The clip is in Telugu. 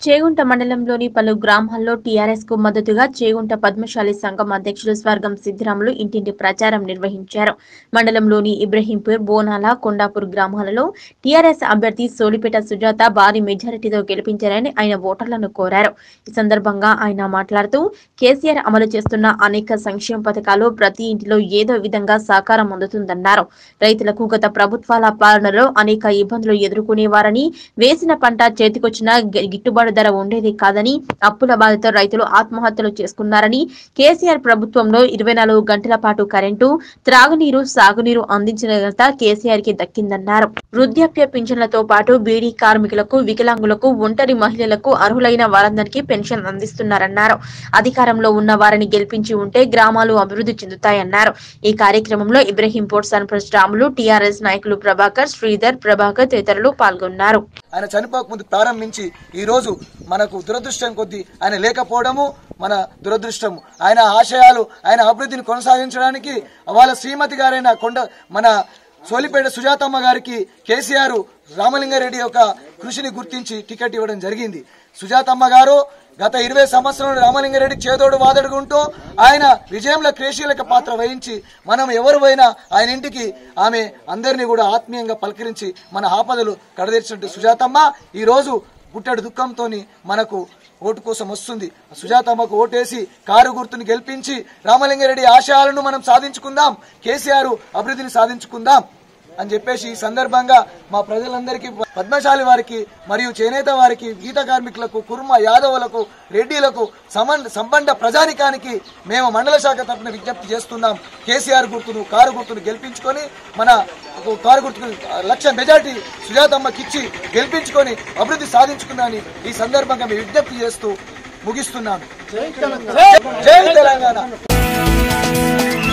చేగుంట మండలంలోని పలు గ్రామాల్లో టీఆర్ఎస్ కు మద్దతుగా చేగుంట పద్మశాలి సంఘం అధ్యక్షులు స్వర్గం సిద్ధిరాములు ఇంటింటి ప్రచారం నిర్వహించారు మండలంలోని ఇబ్రహీంపూర్ బోనాల కొండాపూర్ గ్రామాలలో టీఆర్ఎస్ అభ్యర్థి సోలిపేట సుజాత భారీ మెజారిటీతో గెలిపించారని ఆయన ఓటర్లను కోరారు ఈ సందర్భంగా ఆయన మాట్లాడుతూ కేసీఆర్ అమలు చేస్తున్న అనేక సంక్షేమ పథకాలు ప్రతి ఇంటిలో ఏదో విధంగా సహకారం అందుతుందన్నారు రైతులకు గత ప్రభుత్వాల పాలనలో అనేక ఇబ్బందులు ఎదుర్కొనేవారని వేసిన పంట చేతికొచ్చిన గి- గిట్టుబాటు ధర ఉండేది కాదని అప్పుల బాధతో రైతులు ఆత్మహత్యలు చేసుకున్నారని కేసీఆర్ ప్రభుత్వంలో ఇరవై నాలుగు గంటల పాటు కరెంటు త్రాగునీరు సాగునీరు అందించిన ఘనత కేసీఆర్ కి దక్కిందన్నారు వృద్ధాప్య పింఛన్లతో పాటు బీడీ కార్మికులకు వికలాంగులకు ఒంటరి మహిళలకు అర్హులైన వారందరికీ పెన్షన్ అందిస్తున్నారన్నారు అధికారంలో ఉన్న వారిని గెలిపించి ఉంటే గ్రామాలు అభివృద్ధి చెందుతాయన్నారు ఈ కార్యక్రమంలో ఇబ్రహీంపూర్ సన్ప్రస్ రాములు టీఆర్ఎస్ నాయకులు ప్రభాకర్ శ్రీధర్ ప్రభాకర్ తదితరులు పాల్గొన్నారు ఆయన చనిపోక ముందు ప్రారంభించి ఈ రోజు మనకు దురదృష్టం కొద్దీ ఆయన లేకపోవడము మన దురదృష్టము ఆయన ఆశయాలు ఆయన అభివృద్ధిని కొనసాగించడానికి వాళ్ళ శ్రీమతి గారైన కొండ మన సోలిపేట సుజాతమ్మ గారికి కేసీఆర్ రామలింగారెడ్డి యొక్క కృషిని గుర్తించి టికెట్ ఇవ్వడం జరిగింది సుజాతమ్మ గారు గత ఇరవై సంవత్సరాలు రామలింగారెడ్డి చేదోడు వాదడుగుంటూ ఆయన విజయంలో క్రేషీలక పాత్ర వహించి మనం ఎవరు పోయినా ఆయన ఇంటికి ఆమె అందరినీ కూడా ఆత్మీయంగా పలకరించి మన ఆపదలు కడదీర్చినట్టు సుజాతమ్మ ఈ రోజు పుట్టడు దుఃఖంతో మనకు ఓటు కోసం వస్తుంది సుజాతమ్మకు ఓటేసి కారు గుర్తుని గెలిపించి రామలింగారెడ్డి ఆశయాలను మనం సాధించుకుందాం కేసీఆర్ అభివృద్ధిని సాధించుకుందాం అని చెప్పేసి ఈ సందర్భంగా మా ప్రజలందరికీ పద్మశాలి వారికి మరియు చేనేత వారికి గీత కార్మికులకు కుర్మ యాదవులకు రెడ్డిలకు సమన్ సంబంధ ప్రజానికానికి మేము మండల శాఖ తరఫున విజ్ఞప్తి చేస్తున్నాం కేసీఆర్ గుర్తును కారు గుర్తును గెలిపించుకొని మన కారు గుర్తుకు లక్ష మెజార్టీ సుజాతమ్మకి ఇచ్చి గెలిపించుకొని అభివృద్ధి సాధించుకుందామని ఈ సందర్భంగా మేము విజ్ఞప్తి చేస్తూ ముగిస్తున్నాను జై తెలంగాణ